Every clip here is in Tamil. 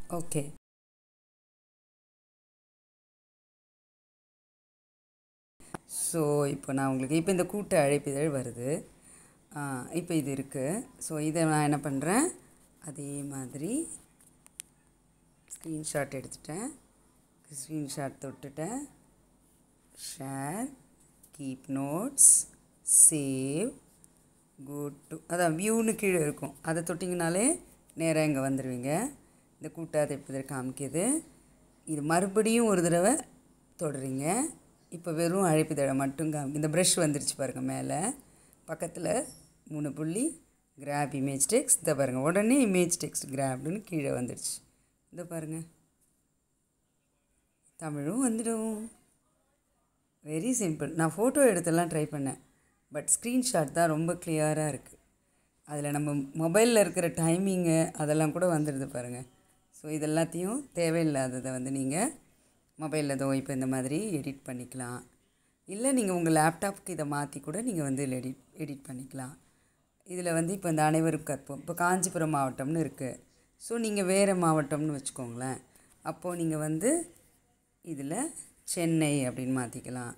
ஓகே ஸோ இப்போ நான் உங்களுக்கு இப்போ இந்த கூட்ட அழைப்பிதழ் வருது இப்போ இது இருக்குது ஸோ இதை நான் என்ன பண்ணுறேன் அதே மாதிரி ஸ்க்ரீன்ஷாட் எடுத்துட்டேன் ஸ்க்ரீன்ஷாட் தொட்டுட்டேன் share keep notes save go to அதான் வியூன்னு கீழே இருக்கும் அதை தொட்டிங்கனாலே நேராக இங்கே வந்துடுவீங்க இந்த கூட்டாத இப்போ காமிக்குது இது மறுபடியும் ஒரு தடவை தொடுறீங்க இப்போ வெறும் அழைப்புதழை மட்டும் காமி இந்த ப்ரஷ் வந்துருச்சு பாருங்கள் மேலே பக்கத்தில் மூணு புள்ளி கிராப் இமேஜ் டெக்ஸ்ட் இதை பாருங்கள் உடனே இமேஜ் டெக்ஸ்ட் கிராப்டுன்னு கீழே வந்துடுச்சு இதை பாருங்கள் தமிழும் வந்துடும் வெரி சிம்பிள் நான் ஃபோட்டோ எடுத்தெல்லாம் ட்ரை பண்ணேன் பட் ஸ்க்ரீன்ஷாட் தான் ரொம்ப கிளியராக இருக்குது அதில் நம்ம மொபைலில் இருக்கிற டைமிங்கு அதெல்லாம் கூட வந்துடுது பாருங்கள் ஸோ இதெல்லாத்தையும் தேவையில்லாததை வந்து நீங்கள் மொபைலில் தோ இப்போ இந்த மாதிரி எடிட் பண்ணிக்கலாம் இல்லை நீங்கள் உங்கள் லேப்டாப்புக்கு இதை மாற்றி கூட நீங்கள் வந்து இதில் எடிட் எடிட் பண்ணிக்கலாம் இதில் வந்து இப்போ இந்த அனைவரும் கற்போம் இப்போ காஞ்சிபுரம் மாவட்டம்னு இருக்குது ஸோ நீங்கள் வேறு மாவட்டம்னு வச்சுக்கோங்களேன் அப்போது நீங்கள் வந்து இதில் சென்னை அப்படின்னு மாற்றிக்கலாம்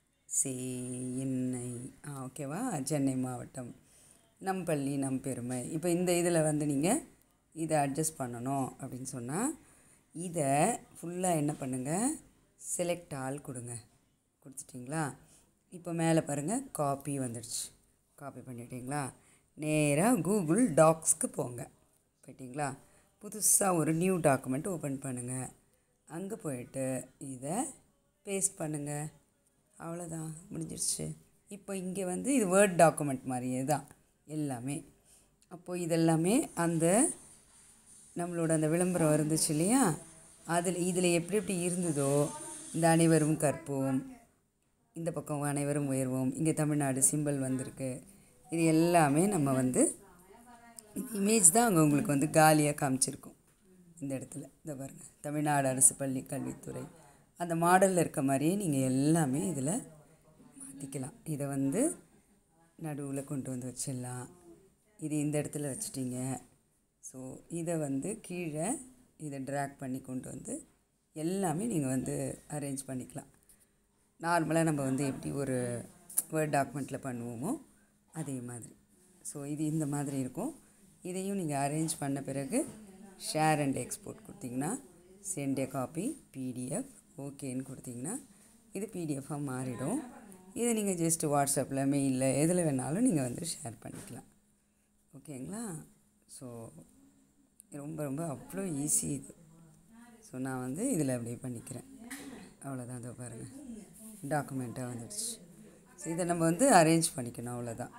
சென்னை ஆ ஓகேவா சென்னை மாவட்டம் நம் பள்ளி நம் பெருமை இப்போ இந்த இதில் வந்து நீங்கள் இதை அட்ஜஸ்ட் பண்ணணும் அப்படின்னு சொன்னால் இதை ஃபுல்லாக என்ன பண்ணுங்கள் செலக்ட் ஆல் கொடுங்க கொடுத்துட்டிங்களா இப்போ மேலே பாருங்கள் காப்பி வந்துடுச்சு காப்பி பண்ணிட்டீங்களா நேராக கூகுள் டாக்ஸ்க்கு போங்க போயிட்டிங்களா புதுசாக ஒரு நியூ டாக்குமெண்ட் ஓப்பன் பண்ணுங்கள் அங்கே போயிட்டு இதை பேஸ்ட் பண்ணுங்கள் அவ்வளோதான் முடிஞ்சிருச்சு இப்போ இங்கே வந்து இது வேர்ட் டாக்குமெண்ட் மாதிரியே தான் எல்லாமே அப்போது இதெல்லாமே அந்த நம்மளோட அந்த விளம்பரம் இருந்துச்சு இல்லையா அதில் இதில் எப்படி எப்படி இருந்ததோ இந்த அனைவரும் கற்போம் இந்த பக்கம் அனைவரும் உயர்வோம் இங்கே தமிழ்நாடு சிம்பிள் வந்திருக்கு இது எல்லாமே நம்ம வந்து இமேஜ் தான் அங்கே உங்களுக்கு வந்து காலியாக காமிச்சிருக்கும் இந்த இடத்துல இந்த பாருங்கள் தமிழ்நாடு அரசு பள்ளி கல்வித்துறை அந்த மாடலில் இருக்க மாதிரியே நீங்கள் எல்லாமே இதில் மாற்றிக்கலாம் இதை வந்து நடுவில் கொண்டு வந்து வச்சிடலாம் இது இந்த இடத்துல வச்சிட்டிங்க ஸோ இதை வந்து கீழே இதை ட்ராக் பண்ணி கொண்டு வந்து எல்லாமே நீங்கள் வந்து அரேஞ்ச் பண்ணிக்கலாம் நார்மலாக நம்ம வந்து எப்படி ஒரு வேர்ட் டாக்குமெண்ட்டில் பண்ணுவோமோ அதே மாதிரி ஸோ இது இந்த மாதிரி இருக்கும் இதையும் நீங்கள் அரேஞ்ச் பண்ண பிறகு ஷேர் அண்ட் எக்ஸ்போர்ட் கொடுத்தீங்கன்னா சென்ட் காப்பி பிடிஎஃப் ஓகேன்னு கொடுத்தீங்கன்னா இது பிடிஎஃபாக மாறிடும் இதை நீங்கள் ஜஸ்ட் வாட்ஸ்அப்பில் மெயிலில் எதில் வேணாலும் நீங்கள் வந்து ஷேர் பண்ணிக்கலாம் ஓகேங்களா ஸோ ரொம்ப ரொம்ப அவ்வளோ ஈஸி இது ஸோ நான் வந்து இதில் அப்படியே பண்ணிக்கிறேன் அவ்வளோதான் இதோ பாருங்கள் டாக்குமெண்ட்டாக வந்துடுச்சு ஸோ இதை நம்ம வந்து அரேஞ்ச் பண்ணிக்கணும் அவ்வளோதான்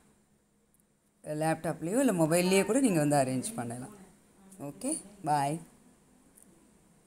லேப்டாப்லேயோ இல்லை மொபைல்லையோ கூட நீங்கள் வந்து அரேஞ்ச் பண்ணலாம் ஓகே பாய்